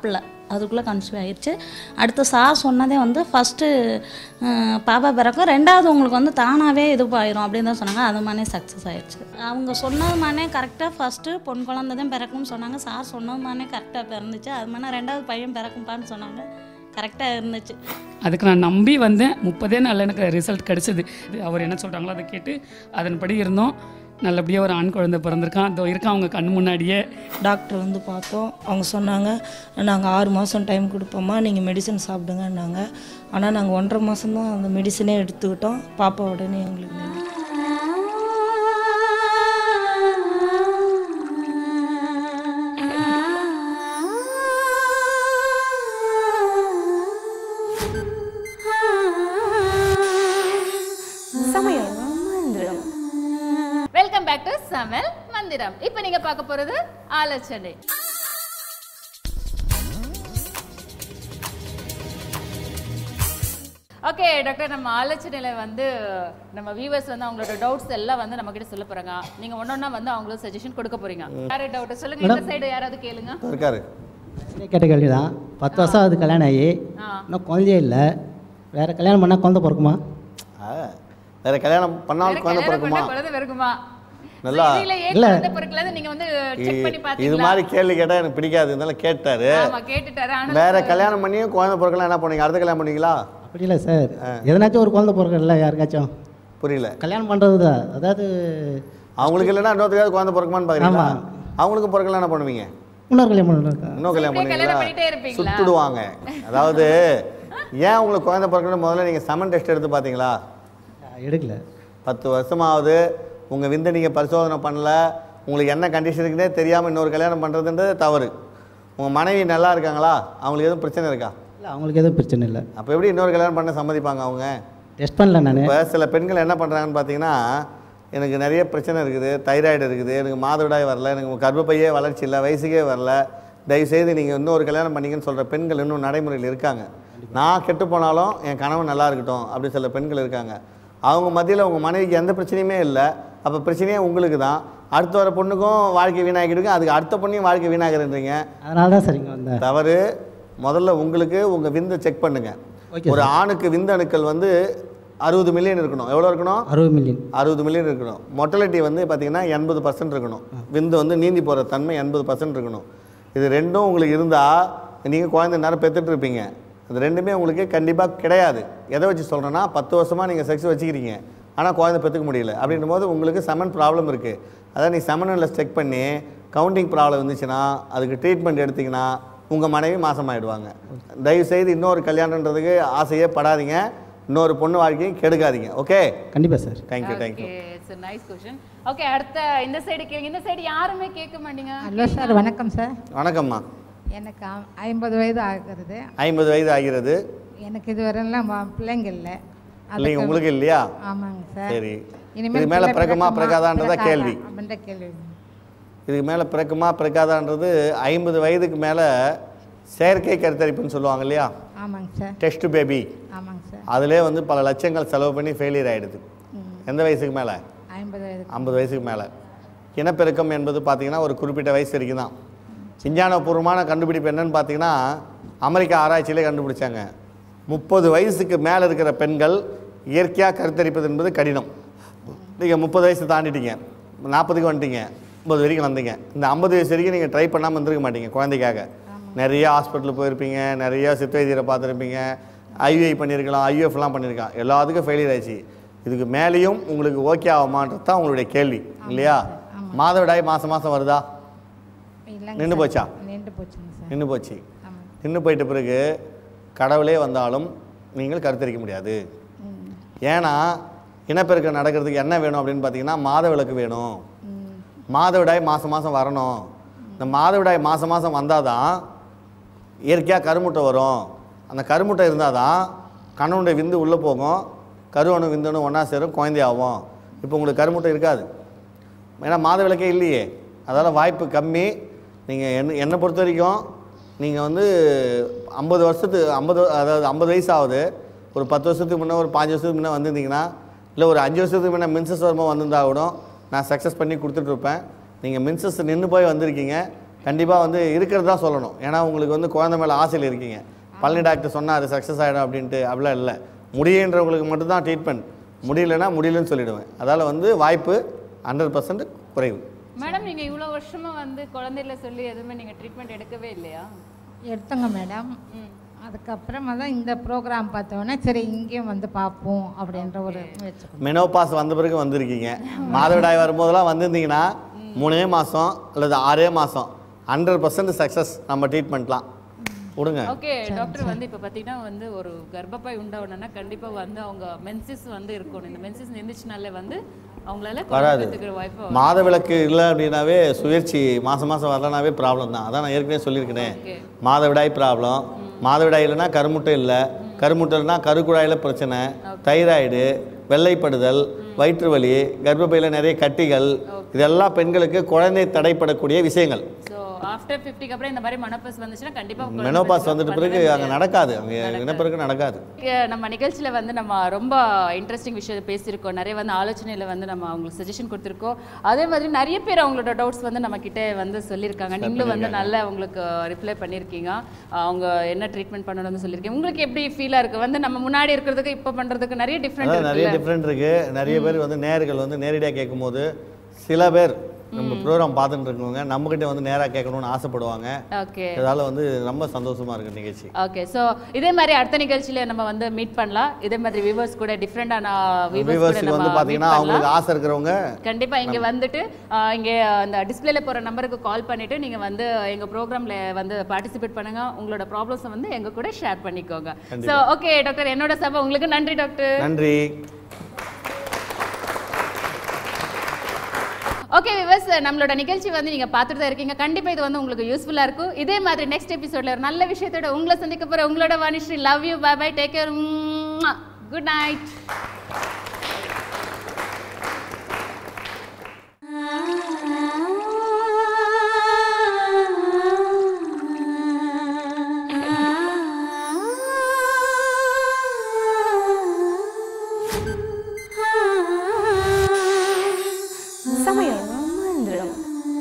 அதுக்குள்ளே கன்சீவ் ஆயிடுச்சு அடுத்து சார் சொன்னதே வந்து ஃபஸ்ட்டு பாப்பா பிறக்கும் ரெண்டாவது உங்களுக்கு வந்து தானாகவே இது ஆயிரும் அப்படின்னு தான் சொன்னாங்க அது மாதிரியே சக்ஸஸ் ஆயிடுச்சு அவங்க சொன்னது மாதிரியே கரெக்டாக ஃபஸ்ட்டு பொன் குழந்தை தான் பிறக்கும்னு சொன்னாங்க சார் சொன்னது மாதிரியே கரெக்டாக பிறந்துச்சு அது மாதிரி ரெண்டாவது பையன் பிறக்கும்ப்பான்னு சொன்னாங்க கரெக்டாக இருந்துச்சு அதுக்கு நான் நம்பி வந்தேன் முப்பதே நாளில் எனக்கு ரிசல்ட் கிடச்சிது அவர் என்ன சொல்கிறாங்களோ அதை கேட்டு அதன்படி இருந்தோம் நல்லபடியாக ஒரு ஆண் குழந்தை பிறந்திருக்கான் அதோ இருக்கான் அவங்க கண் முன்னாடியே டாக்டர் வந்து பார்த்தோம் அவங்க சொன்னாங்க நாங்கள் ஆறு மாதம் டைம் கொடுப்போம்மா நீங்கள் மெடிசன் சாப்பிடுங்கன்னாங்க ஆனால் நாங்கள் ஒன்றரை மாதம் தான் அந்த மெடிசனே எடுத்துக்கிட்டோம் பாப்பா உடனே எங்களுக்கு நன்றி. சமயம் மந்திரம் வெல்கம் பேக் டு சமையல் மந்திரம் இப்போ நீங்க பார்க்க போறது ஆலோசனை ஓகே டாக்டர் நம்ம ஆலோசனையில வந்து நம்ம வியூவர்ஸ் வந்து அவங்களோட டவுட்ஸ் எல்லாம் வந்து நம்ம கிட்ட சொல்ல போறாங்க நீங்க ஒன்னொன்னா வந்து அவங்களுக்கு சஜஷன் கொடுக்க போறீங்க யாரு டவுட் சொல்லுங்க இந்த சைடு யாராவது கேளுங்க இருக்காரு கேட்ட கேள்வி தான் பத்து வருஷம் ஆகுது கல்யாணம் ஆகி ஆ. இன்னும் குழந்தையே இல்லை வேற கல்யாணம் பண்ணால் குழந்தை பிறக்குமா வேற கல்யாணம் பண்ணாலும் குழந்தை கல்யாணம் பிறக்குமா பண்ணா குழந்தை பிறக்குமா நல்லா இதுல ஏன் இல்ல. குழந்தை பிறக்கல நீங்க வந்து செக் பண்ணி இது பாத்தீங்களா மாதிரி கேள்வி கேட்டா எனக்கு பிடிக்காது இருந்தாலும் கேட்டாரு ஆமா கேட்டுட்டாரு ஆனா வேற கல்யாணம் பண்ணியும் குழந்தை பிறக்கலாம் என்ன பண்ணீங்க அடுத்த கல்யாணம் பண்ணீங்களா அப்படி இல்லை சார் எதனாச்சும் ஒரு குழந்தை பிறக்கல யாருக்காச்சும் புரியல கல்யாணம் பண்ணுறது தான் அதாவது அவங்களுக்கு இல்லைன்னா இன்னொருத்தருக்காவது குழந்தை பிறக்குமான்னு பாக்குறீங்களா அவங்களுக்கும் பிறக்கலாம் என்ன பண்ணுவீங்க இன்னொரு கல்யாணம் பண்ணுறது இன்னும் கல்யாணம் இப்படியே கல்யாணம் பண்ணுவீங்களா பண்ணிட்டே இருப்பீங்களா? சுட்டுடுவாங்க அதாவது ஏன் உங்களுக்கு குழந்தை பிறக்கணும் முதல்ல நீங்கள் செமன் டெஸ்ட் எடுத்து பார்த்தீங்களா எடுக்கல பத்து வருஷமாவது உங்கள் விந்தை நீங்கள் பரிசோதனை பண்ணல உங்களுக்கு என்ன கண்டிஷன் இருக்குன்னே தெரியாமல் இன்னொரு கல்யாணம் பண்ணுறதுன்றது தவறு உங்கள் மனைவி நல்லா இருக்காங்களா அவங்களுக்கு எதுவும் பிரச்சனை இருக்கா இல்லை அவங்களுக்கு எதுவும் பிரச்சனை இல்லை அப்போ எப்படி இன்னொரு கல்யாணம் பண்ண சம்மதிப்பாங்க அவங்க டெஸ்ட் பண்ணல நான் இப்போ சில பெண்கள் என்ன பண்ணுறாங்கன்னு பார்த்தீங்கன்னா எனக்கு நிறைய பிரச்சனை இருக்குது தைராய்டு இருக்குது எனக்கு மாதவிடாய் வரல எனக்கு கர்ப்பப்பையே வளர்ச்சி இல்லை வயசுக்கே வரல தயவுசெய்து நீங்கள் இன்னொரு கல்யாணம் பண்ணீங்கன்னு சொல்கிற பெண்கள் இன்னும் நடைமுறையில் இருக்காங்க நான் கெட்டு போனாலும் என் கணவன் நல்லா இருக்கட்டும் அப்படி சில பெண்கள் இருக்காங்க அவங்க மத்தியில் உங்கள் மனைவிக்கு எந்த பிரச்சனையுமே இல்லை அப்போ பிரச்சனையே உங்களுக்கு தான் அடுத்த வர பொண்ணுக்கும் வாழ்க்கை வீணாக்கிடுங்க அதுக்கு அடுத்த பொண்ணையும் வாழ்க்கை வீணாகிறன்றீங்க அதனால தான் சரிங்க வந்தேன் தவறு முதல்ல உங்களுக்கு உங்கள் விந்தை செக் பண்ணுங்க Okay, ஒரு ஆணுக்கு விந்தணுக்கள் வந்து அறுபது மில்லியன் இருக்கணும் எவ்வளோ இருக்கணும் அறுபது மில்லியன் அறுபது மில்லியன் இருக்கணும் மொட்டலிட்டி வந்து பார்த்தீங்கன்னா எண்பது பர்சன்ட் இருக்கணும் விந்து வந்து நீந்தி போகிற தன்மை எண்பது பர்சன்ட் இருக்கணும் இது ரெண்டும் உங்களுக்கு இருந்தால் நீங்கள் குழந்தை நேரம் பெற்றுட்டு இருப்பீங்க அது ரெண்டுமே உங்களுக்கு கண்டிப்பாக கிடையாது எதை வச்சு சொல்கிறேன்னா பத்து வருஷமாக நீங்கள் செக்ஸ் வச்சுக்கிறீங்க ஆனால் குழந்தை பெற்றுக்க முடியல அப்படின்னும் போது உங்களுக்கு செமன் ப்ராப்ளம் இருக்குது அதான் நீ செமனில் செக் பண்ணி கவுண்டிங் ப்ராப்ளம் இருந்துச்சுன்னா அதுக்கு ட்ரீட்மெண்ட் எடுத்தீங்கன்னா உங்கள் மனைவி மாசமாயிடுவாங்க தயவு செய்து இன்னொரு கல்யாணன்றதுக்கு ஆசையே படாதீங்க இன்னொரு பொண்ணு வாழ்க்கையும் கெடுக்காதீங்க ஓகே கண்டிப்பாக sir thank you thank you it's nice question okay அடுத்த இந்த சைடு கேளுங்க இந்த சைடு யாருமே கேட்க மாட்டீங்க ஹலோ சார் வணக்கம் சார் வணக்கம்மா எனக்கு ஐ- ஐம்பது வயது ஆகிறது ஐம்பது வயது ஆகிறது எனக்கு இதுவரைலாம் வ- பிள்ளைங்க இல்லை இல்லைங்க உங்களுக்கு இல்லையா ஆமாங்க சார் சரி இனிமேல் இது மேலே பிள்ளை பிறக்குமா பிறக்காதான்றதா பிறக்காதா? கேள்வி அப்படின்ற கேள்வி இதுக்கு மேலே பிறக்குமா பிறக்காதான்றது ஐம்பது வயதுக்கு மேலே செயற்கை கருத்தரிப்புன்னு சொல்லுவாங்க இல்லையா ஆமாங்க சார் டெஸ்ட் பேபி ஆமாங்க சார் அதிலே வந்து பல லட்சங்கள் செலவு பண்ணி ஃபெயிலியர் ஆகிடுது எந்த வயசுக்கு மேலே ஐம்பது வயது ஐம்பது வயசுக்கு மேலே இனப்பெருக்கம் என்பது பார்த்தீங்கன்னா ஒரு குறிப்பிட்ட வயசு வரைக்கும் தான் விஞ்ஞானபூர்வமான கண்டுபிடிப்பு என்னன்னு பார்த்தீங்கன்னா அமெரிக்கா ஆராய்ச்சியிலே கண்டுபிடிச்சாங்க முப்பது வயசுக்கு மேலே இருக்கிற பெண்கள் இயற்கையாக கருத்தரிப்பது என்பது கடினம் நீங்கள் முப்பது வயசு தாண்டிட்டீங்க நாற்பதுக்கு வந்துட்டீங்க ஐம்பது வரைக்கும் வந்தீங்க இந்த ஐம்பது வயசு வரைக்கும் நீங்கள் ட்ரை பண்ணாமல் இருந்திருக்க மாட்டீங்க குழந்தைக்காக நிறைய ஹாஸ்பிட்டல் போயிருப்பீங்க நிறைய சித்த வைத்தியரை பார்த்துருப்பீங்க ஐவிஐ பண்ணியிருக்கலாம் ஐஎஃப்லாம் பண்ணியிருக்கான் எல்லாத்துக்கும் ஃபெயிலியர் ஆயிடுச்சு இதுக்கு மேலேயும் உங்களுக்கு ஓகே ஆகுமான்றது தான் உங்களுடைய கேள்வி இல்லையா மாதவிடாய் மாதம் மாதம் வருதா இல்லைங்க நின்னு சார். போச்சா? நின்று போச்சுங்க சார் நின்று போச்சு நின்று போயிட்ட பிறகு கடவுளே வந்தாலும் நீங்கள் கருத்தரிக்க முடியாது ஏன்னா இனப்பெருக்கம் நடக்கிறதுக்கு என்ன வேணும் அப்படின்னு பார்த்தீங்கன்னா மாதவிளக்கு வேணும் மாதவிடாய் மாதம் மாதம் வரணும் இந்த மாதவிடாய் மாதம் மாதம் வந்தால் தான் இயற்கையாக கருமுட்டை வரும் அந்த கருமுட்டை இருந்தால் தான் கணவனுடைய விந்து உள்ளே போகும் கருவணு விந்தணு ஒன்றா சேரும் குழந்தையாகும் இப்போ உங்களுக்கு கருமுட்டை இருக்காது ஏன்னா மாதவிளக்கே இல்லையே அதால் வாய்ப்பு கம்மி நீங்கள் என்ன என்னை பொறுத்த வரைக்கும் நீங்கள் வந்து ஐம்பது வருஷத்து ஐம்பது அதாவது ஐம்பது வயசு ஆகுது ஒரு பத்து வருஷத்துக்கு முன்னே ஒரு பாஞ்சு வருஷத்துக்கு முன்னே வந்திருந்தீங்கன்னா இல்லை ஒரு அஞ்சு வருஷத்துக்கு முன்னே மின்சஸ் வரும்போது வந்திருந்தா கூட நான் சக்ஸஸ் பண்ணி கொடுத்துட்ருப்பேன் நீங்கள் மின்சஸ் நின்று போய் வந்திருக்கீங்க கண்டிப்பாக வந்து இருக்கிறது தான் சொல்லணும் ஏன்னா உங்களுக்கு வந்து குழந்தை மேலே ஆசையில் இருக்கீங்க பழனி டாக்டர் சொன்னால் அது சக்ஸஸ் ஆகிடும் அப்படின்ட்டு அப்படிலாம் இல்லை முடியுன்றவங்களுக்கு மட்டும்தான் ட்ரீட்மெண்ட் முடியலன்னா முடியலன்னு சொல்லிடுவேன் அதால் வந்து வாய்ப்பு ஹண்ட்ரட் பர்சன்ட் குறைவு மேடம் நீங்க இவ்வளவு வருஷமா வந்து குழந்தையில சொல்லி எதுவுமே நீங்க ட்ரீட்மெண்ட் எடுக்கவே இல்லையா எடுத்தோங்க மேடம் அதுக்கப்புறமா தான் இந்த ப்ரோக்ராம் பார்த்தோன்னே சரி இங்கேயும் வந்து பார்ப்போம் அப்படின்ற ஒரு முயற்சி மெனோபாஸ் வந்த பிறகு வந்திருக்கீங்க மாதவிடாய் வரும்போதெல்லாம் வந்திருந்தீங்கன்னா மூணே மாதம் அல்லது ஆறே மாதம் ஹண்ட்ரட் பர்சன்ட் சக்ஸஸ் நம்ம ட்ரீட்மெண்ட்லாம் கொடுங்க ஓகே டாக்டர் வந்து இப்போ பார்த்தீங்கன்னா வந்து ஒரு கர்ப்பப்பை உண்டாகணும்னா கண்டிப்பாக வந்து அவங்க மென்சிஸ் வந்து இருக்கணும் இந்த மென்சிஸ் நின்றுச்சுனாலே வந்து அவங்களால வராது குழந்தைத்துக்கு வாய்ப்பு மாதவிலக்கு இல்லை அப்படின்னாவே சுயற்சி மாதம் மாதம் வரலனாவே ப்ராப்ளம் தான் அதான் நான் ஏற்கனவே சொல்லியிருக்கிறேன் மாதவிடாய் ப்ராப்ளம் மாதவிடாய் இல்லைன்னா கருமுட்டை இல்லை கருமுட்டை இல்லைன்னா கருக்குழாயில் பிரச்சனை தைராய்டு வெள்ளைப்படுதல் வயிற்று வலி கர்ப்பப்பையில் நிறைய கட்டிகள் இதெல்லாம் பெண்களுக்கு குழந்தை தடைப்படக்கூடிய விஷயங்கள் ஸோ ஆஃப்டர் ஃபிஃப்டிக்கு அப்புறம் இந்த மாதிரி மனப்பஸ் வந்துச்சுன்னா கண்டிப்பாக மெனோபாஸ் வந்துட்ட பிறகு அங்கே நடக்காது அங்கே இனப்பெருக்கு நடக்காது நம்ம நிகழ்ச்சியில் வந்து நம்ம ரொம்ப இன்ட்ரெஸ்டிங் விஷயம் பேசியிருக்கோம் நிறைய வந்து ஆலோசனையில் வந்து நம்ம அவங்களுக்கு சஜஷன் கொடுத்துருக்கோம் அதே மாதிரி நிறைய பேர் அவங்களோட டவுட்ஸ் வந்து நம்ம கிட்ட வந்து சொல்லியிருக்காங்க நீங்களும் வந்து நல்லா அவங்களுக்கு ரிப்ளை பண்ணியிருக்கீங்க அவங்க என்ன ட்ரீட்மெண்ட் பண்ணணும்னு சொல்லியிருக்கீங்க உங்களுக்கு எப்படி ஃபீலாக இருக்குது வந்து நம்ம முன்னாடி இருக்கிறதுக்கு இப்போ பண்ணுறதுக்கு நிறைய டிஃப்ரெண்ட் அதான் நிறைய இருக்குல்ல டிஃப்ரெண்ட் இருக்கு நிறைய பேர் வந்து நேர்கள் வந்து நேரடியாக கேட்கும்போது சில பேர் நம்ம ப்ரோக்ராம் பார்த்துட்டு இருக்கவங்க நம்மகிட்ட வந்து நேராக கேட்கணும்னு ஆசைப்படுவாங்க ஓகே இதால வந்து ரொம்ப சந்தோஷமா இருக்கு நிகழ்ச்சி ஓகே ஸோ இதே மாதிரி அடுத்த நிகழ்ச்சியில நம்ம வந்து மீட் பண்ணலாம் இதே மாதிரி வியூவர்ஸ் கூட டிஃப்ரெண்டான வியூவர்ஸ் கூட வியூவர்ஸுக்கு நம்ம வந்து meet பார்த்தீங்கன்னா அவங்களுக்கு பண்ணலாம் ஆசை இருக்கிறவங்க கண்டிப்பா இங்க வந்துட்டு ஆஹ், இங்க அந்த டிஸ்பிளேல போற நம்பருக்கு கால் பண்ணிட்டு நீங்க வந்து எங்க ப்ரோக்ராம்ல வந்து பார்ட்டிசிபேட் பண்ணுங்க உங்களோட ப்ராப்ளம்ஸ் வந்து எங்க கூட ஷேர் பண்ணிக்கோங்க ஸோ கண்டிப்பா. ஓகே டாக்டர் என்னோட சபை உங்களுக்கு நன்றி டாக்டர் நன்றி ஓகே விவஸ் நம்மளோட நிகழ்ச்சி வந்து நீங்க பார்த்துட்டு தான் இருக்கீங்க கண்டிப்பா இது வந்து உங்களுக்கு யூஸ்ஃபுல்லா இருக்கும் இதே மாதிரி நெக்ஸ்ட் எபிசோட்ல ஒரு நல்ல விஷயத்தோட உங்களை சந்திக்க போற உங்களோட Vanishree love you bye bye take care good night சமயம் மந்திரம்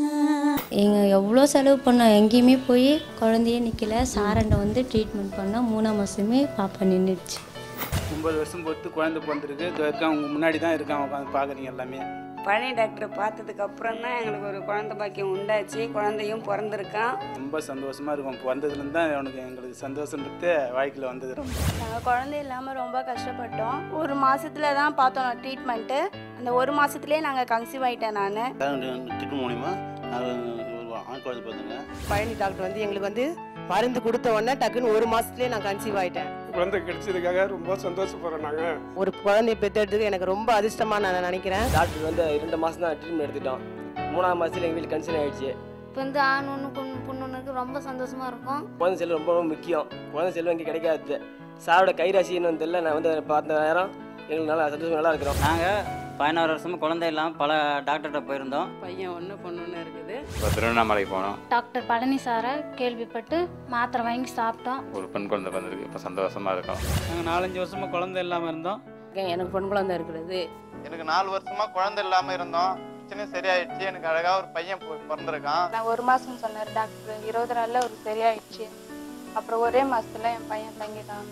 எங்கள் எவ்வளோ செலவு பண்ணோம் எங்கேயுமே போய் குழந்தையே நிற்கல சாரண்டை வந்து ட்ரீட்மெண்ட் பண்ணோம் மூணாம் மாதமே பாப்பா நின்றுடுச்சு ஒன்பது வருஷம் பொறுத்து குழந்தை பிறந்திருக்கு இதோ இருக்கான் உங்க முன்னாடி தான் இருக்கான் உட்காந்து பார்க்குறீங்க எல்லாமே பழனி டாக்டரை பார்த்ததுக்கு அப்புறம் தான் எங்களுக்கு ஒரு குழந்தை பாக்கியம் உண்டாச்சு குழந்தையும் பிறந்திருக்கான் ரொம்ப சந்தோஷமா இருக்கும் வந்ததுலேருந்து தான் அவனுக்கு எங்களுக்கு சந்தோஷன்றது வாழ்க்கையில் வந்தது நாங்கள் குழந்தை இல்லாமல் ரொம்ப கஷ்டப்பட்டோம் ஒரு மாசத்துல தான் பார்த்தோம் ட்ரீட்மெண்ட்டு அந்த ஒரு மாசத்துலயே நாங்கள் கன்சீவ் ஆயிட்டேன் நான் ட்ரீட்மெண்ட் மூலிமா நான் ஒரு ஆண் குழந்தை பார்த்துங்க பழனி டாக்டர் வந்து எங்களுக்கு வந்து மருந்து கொடுத்த உடனே டக்குன்னு ஒரு மாசத்துலயே நான் கன்சீவ் ஆயிட்டேன் குழந்தை கிடைச்சதுக்காக ரொம்ப சந்தோஷப்படுறோம் நாங்கள் ஒரு குழந்தைய பெற்றெடுத்துக்கு எனக்கு ரொம்ப அதிர்ஷ்டமா நான் நினைக்கிறேன் டாக்டர் வந்து ரெண்டு மாதம் தான் ட்ரீட்மெண்ட் எடுத்துட்டோம் மூணாவது மாதத்துல எங்கள் வீட்டில் கன்சீவ் ஆயிடுச்சு இப்போ வந்து ஆண் ஒன்று பொண்ணு பொண்ணு ஒன்றுக்கு ரொம்ப சந்தோஷமா இருக்கும் குழந்தை செல்வம் ரொம்ப ரொம்ப முக்கியம் குழந்தை செல்வம் இங்கே கிடைக்காது சாரோட கைராசின்னு தெரியல நான் வந்து அதை பார்த்த நேரம் எங்களுக்கு நல்லா சந்தோஷம் நல்லா இருக்கிறோம் நாங்கள் பதினாறு வருஷமா குழந்தை இல்லாமல் பல டாக்டர்கிட்ட போயிருந்தோம் பையன் ஒன்று பொண்ணு இருக்குது இப்போ திருவண்ணாமலை போனோம் டாக்டர் பழனி சாரை கேள்விப்பட்டு மாத்திரை வாங்கி சாப்பிட்டோம் ஒரு பெண் குழந்தை வந்திருக்கு இப்போ சந்தோஷமா இருக்கோம் நாங்கள் நாலஞ்சு வருஷமா குழந்தை இல்லாமல் இருந்தோம் எனக்கு பொன் குழந்தை இருக்கிறது எனக்கு நாலு வருஷமா குழந்தை இல்லாம இருந்தோம் பிரச்சனை சரியாயிடுச்சு எனக்கு அழகா ஒரு பையன் பொ- பிறந்திருக்கான் நான் ஒரு மாசம் சொன்னார் டாக்டர் இருபது நாள்ல ஒரு சரியாயிடுச்சு அப்புறம் ஒரே மாசத்துல என் பையன் தங்கிட்டான்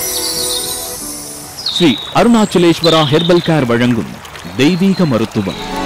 ஸ்ரீ அருணாச்சலேஸ்வரா ஹெர்பல் கேர் வழங்கும் தெய்வீக மருத்துவம்